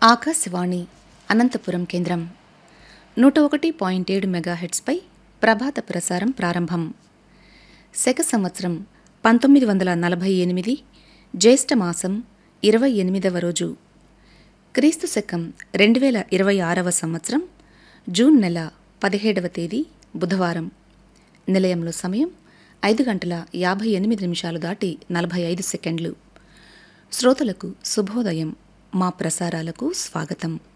ఆకాశవాణి అనంతపురం కేంద్రం నూట ఒకటి పాయింట్ ఏడు మెగాహెట్స్పై ప్రభాత ప్రసారం ప్రారంభం శక సంవత్సరం పంతొమ్మిది వందల నలభై ఎనిమిది జ్యేష్ఠ మాసం ఇరవై ఎనిమిదవ రోజు క్రీస్తు శకం రెండు వేల ఇరవై ఆరవ సంవత్సరం జూన్ నెల పదిహేడవ తేదీ బుధవారం నిలయంలో సమయం ఐదు గంటల యాభై ఎనిమిది నిమిషాలు దాటి నలభై ఐదు సెకండ్లు శ్రోతలకు శుభోదయం మా ప్రసారాలకు స్వాగతం